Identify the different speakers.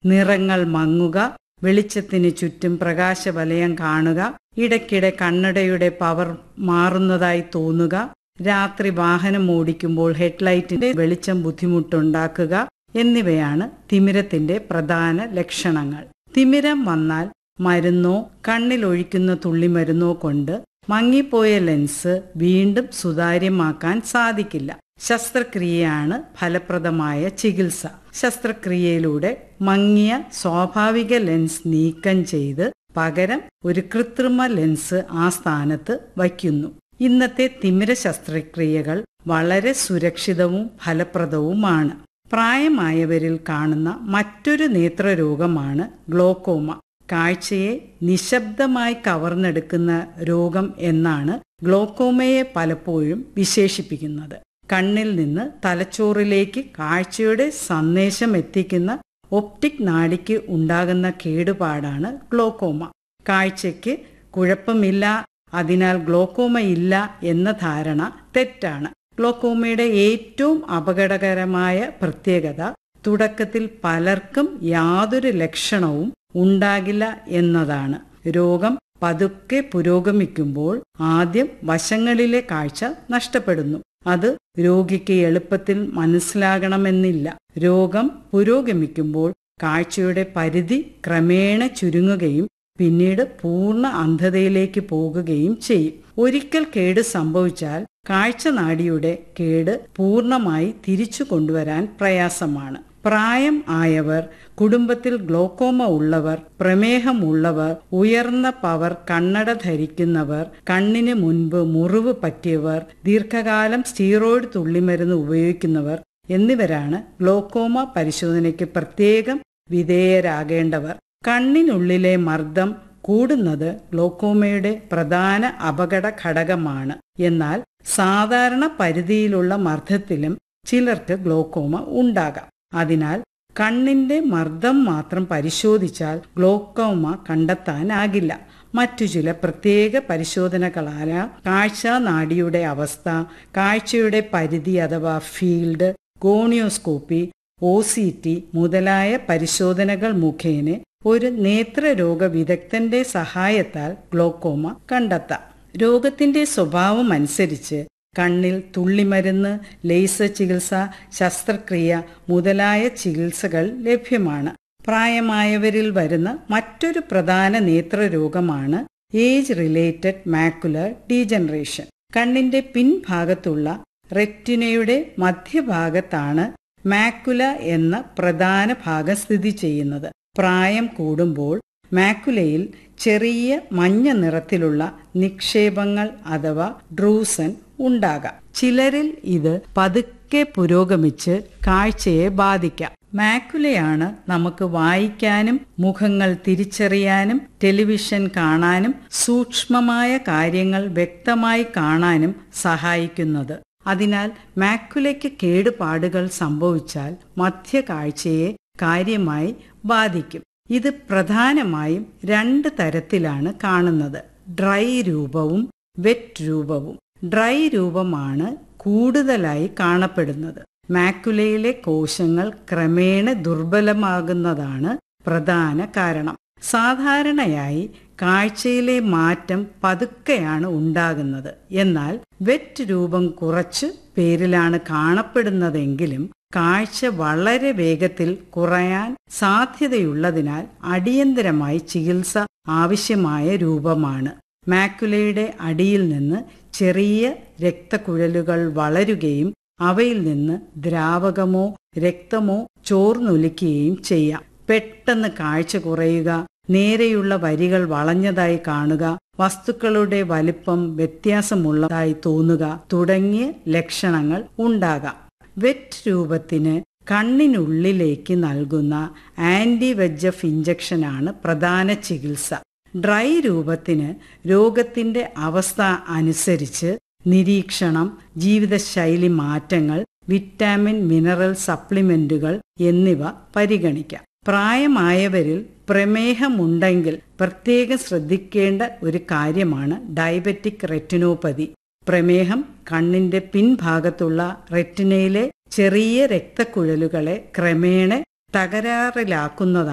Speaker 1: നിറങ്ങൾ മങ്ങുക വെളിച്ചത്തിന് ചുറ്റും പ്രകാശവലയം കാണുക ഇടയ്ക്കിടെ കണ്ണടയുടെ പവർ മാറുന്നതായി തോന്നുക രാത്രി വാഹനം ഓടിക്കുമ്പോൾ ഹെഡ്ലൈറ്റിന്റെ വെളിച്ചം ബുദ്ധിമുട്ടുണ്ടാക്കുക എന്നിവയാണ് തിമിരത്തിന്റെ പ്രധാന ലക്ഷണങ്ങൾ തിമിരം വന്നാൽ മരുന്നോ കണ്ണിലൊഴിക്കുന്ന തുള്ളിമരുന്നോ കൊണ്ട് മങ്ങിപ്പോയ ലെൻസ് വീണ്ടും സുതാര്യമാക്കാൻ സാധിക്കില്ല ശസ്ത്രക്രിയയാണ് ഫലപ്രദമായ ചികിത്സ ശസ്ത്രക്രിയയിലൂടെ മങ്ങിയ സ്വാഭാവിക ലെൻസ് നീക്കം ചെയ്ത് പകരം ഒരു കൃത്രിമ ലെൻസ് ആ സ്ഥാനത്ത് വയ്ക്കുന്നു ഇന്നത്തെ തിമിര ശസ്ത്രക്രിയകൾ വളരെ സുരക്ഷിതവും ഫലപ്രദവുമാണ് പ്രായമായവരിൽ കാണുന്ന മറ്റൊരു നേത്രരോഗമാണ് ഗ്ലോക്കോമ കാഴ്ചയെ നിശബ്ദമായി കവർന്നെടുക്കുന്ന രോഗം എന്നാണ് ഗ്ലോക്കോമയെ പലപ്പോഴും വിശേഷിപ്പിക്കുന്നത് കണ്ണിൽ നിന്ന് തലച്ചോറിലേക്ക് കാഴ്ചയുടെ സന്ദേശം എത്തിക്കുന്ന ഒപ്റ്റിക് നാഡിക്ക് ഉണ്ടാകുന്ന കേടുപാടാണ് ഗ്ലോക്കോമ കാഴ്ചയ്ക്ക് കുഴപ്പമില്ല അതിനാൽ ഗ്ലോക്കോമ ഇല്ല എന്ന ധാരണ തെറ്റാണ് ഗ്ലോക്കോമയുടെ ഏറ്റവും അപകടകരമായ പ്രത്യേകത തുടക്കത്തിൽ പലർക്കും യാതൊരു ലക്ഷണവും ഉണ്ടാകില്ല എന്നതാണ് രോഗം പതുക്കെ പുരോഗമിക്കുമ്പോൾ ആദ്യം വശങ്ങളിലെ കാഴ്ച നഷ്ടപ്പെടുന്നു അത് രോഗിക്ക് എളുപ്പത്തിൽ മനസ്സിലാകണമെന്നില്ല രോഗം പുരോഗമിക്കുമ്പോൾ കാഴ്ചയുടെ പരിധി ക്രമേണ ചുരുങ്ങുകയും പിന്നീട് പൂർണ്ണ അന്ധതയിലേക്ക് പോകുകയും ചെയ്യും ഒരിക്കൽ കേട് സംഭവിച്ചാൽ കാഴ്ചനാടിയുടെ കേട് പൂർണ്ണമായി തിരിച്ചു കൊണ്ടുവരാൻ പ്രയാസമാണ് പ്രായം ആയവർ കുടുംബത്തിൽ ഗ്ലോക്കോമ ഉള്ളവർ പ്രമേഹമുള്ളവർ ഉയർന്ന പവർ കണ്ണട ധരിക്കുന്നവർ കണ്ണിന് മുൻപ് മുറിവ് പറ്റിയവർ ദീർഘകാലം സ്റ്റീറോയിഡ് തുള്ളിമരുന്ന് ഉപയോഗിക്കുന്നവർ എന്നിവരാണ് ഗ്ലോക്കോമ പരിശോധനയ്ക്ക് പ്രത്യേകം വിധേയരാകേണ്ടവർ കണ്ണിനുള്ളിലെ മർദ്ദം കൂടുന്നത് ഗ്ലോക്കോമയുടെ പ്രധാന അപകട ഘടകമാണ് എന്നാൽ സാധാരണ പരിധിയിലുള്ള മർദ്ദത്തിലും ചിലർക്ക് ഗ്ലോക്കോമ ഉണ്ടാകാം അതിനാൽ കണ്ണിന്റെ മർദ്ദം മാത്രം പരിശോധിച്ചാൽ ഗ്ലോക്കോമ കണ്ടെത്താനാകില്ല മറ്റു ചില പ്രത്യേക പരിശോധനകളായ കാഴ്ച നാഡിയുടെ അവസ്ഥ കാഴ്ചയുടെ പരിധി അഥവാ field gonioscopy O C T മുതലായ പരിശോധനകൾ മുഖേന ഒരു നേത്രരോഗ വിദഗ്ധന്റെ സഹായത്താൽ ഗ്ലോക്കോമ കണ്ടെത്താം രോഗത്തിന്റെ സ്വഭാവം അനുസരിച്ച് കണ്ണിൽ തുള്ളിമരുന്ന് ലേസർ ചികിത്സ ശസ്ത്രക്രിയ മുതലായ ചികിത്സകൾ ലഭ്യമാണ് പ്രായമായവരിൽ വരുന്ന മറ്റൊരു പ്രധാന നേത്രരോഗമാണ് ഏജ് റിലേറ്റഡ് മാക്കുലർ ഡീജനറേഷൻ കണ്ണിന്റെ പിൻഭാഗത്തുള്ള റെറ്റിനയുടെ മധ്യഭാഗത്താണ് മാക്കുല എന്ന പ്രധാന ഭാഗം സ്ഥിതി ചെയ്യുന്നത് പ്രായം കൂടുമ്പോൾ മാക്കുലയിൽ ചെറിയ മഞ്ഞ നിറത്തിലുള്ള നിക്ഷേപങ്ങൾ അഥവാ ഡ്രൂസൻ ഉണ്ടാകാം ചിലരിൽ ഇത് പതുക്കെ പുരോഗമിച്ച് കാഴ്ചയെ ബാധിക്കാം മാക്കുലയാണ് നമുക്ക് വായിക്കാനും മുഖങ്ങൾ തിരിച്ചറിയാനും ടെലിവിഷൻ കാണാനും സൂക്ഷ്മമായ കാര്യങ്ങൾ വ്യക്തമായി കാണാനും സഹായിക്കുന്നത് അതിനാൽ മാക്കുലയ്ക്ക് കേടുപാടുകൾ സംഭവിച്ചാൽ മധ്യകാഴ്ചയെ കാര്യമായി ബാധിക്കും ഇത് പ്രധാനമായും രണ്ട് തരത്തിലാണ് കാണുന്നത് ഡ്രൈ രൂപവും വെറ്റ് രൂപവും ഡ്രൈ രൂപമാണ് കൂടുതലായി കാണപ്പെടുന്നത് മാക്കുലയിലെ കോശങ്ങൾ ക്രമേണ ദുർബലമാകുന്നതാണ് പ്രധാന കാരണം സാധാരണയായി കാഴ്ചയിലെ മാറ്റം പതുക്കെയാണ് ഉണ്ടാകുന്നത് എന്നാൽ വെറ്റ് രൂപം കുറച്ച് പേരിലാണ് കാണപ്പെടുന്നതെങ്കിലും കാഴ്ച വളരെ വേഗത്തിൽ കുറയാൻ സാധ്യതയുള്ളതിനാൽ അടിയന്തരമായി ചികിത്സ ആവശ്യമായ രൂപമാണ് മാക്കുലയുടെ അടിയിൽ നിന്ന് ചെറിയ രക്തക്കുഴലുകൾ വളരുകയും അവയിൽ നിന്ന് ദ്രാവകമോ രക്തമോ ചോർന്നൊലിക്കുകയും ചെയ്യാം പെട്ടെന്ന് കാഴ്ച കുറയുക നേരെയുള്ള വരികൾ വളഞ്ഞതായി കാണുക വസ്തുക്കളുടെ വലിപ്പം വ്യത്യാസമുള്ളതായി തോന്നുക തുടങ്ങിയ ലക്ഷണങ്ങൾ ഉണ്ടാകാം വെറ്റ് രൂപത്തിന് കണ്ണിനുള്ളിലേക്ക് നൽകുന്ന ആന്റി വെജഫ് ഇഞ്ചക്ഷനാണ് പ്രധാന ചികിത്സ ഡ്രൈ രൂപത്തിന് രോഗത്തിന്റെ അവസ്ഥ അനുസരിച്ച് നിരീക്ഷണം ജീവിതശൈലി മാറ്റങ്ങൾ വിറ്റാമിൻ മിനറൽ സപ്ലിമെന്റുകൾ എന്നിവ പരിഗണിക്കാം പ്രായമായവരിൽ പ്രമേഹമുണ്ടെങ്കിൽ പ്രത്യേകം ശ്രദ്ധിക്കേണ്ട ഒരു കാര്യമാണ് ഡയബറ്റിക് റെറ്റിനോപ്പതി പ്രമേഹം കണ്ണിന്റെ പിൻഭാഗത്തുള്ള റെറ്റിനയിലെ ചെറിയ രക്തക്കുഴലുകളെ ക്രമേണ തകരാറിലാക്കുന്നതാണ്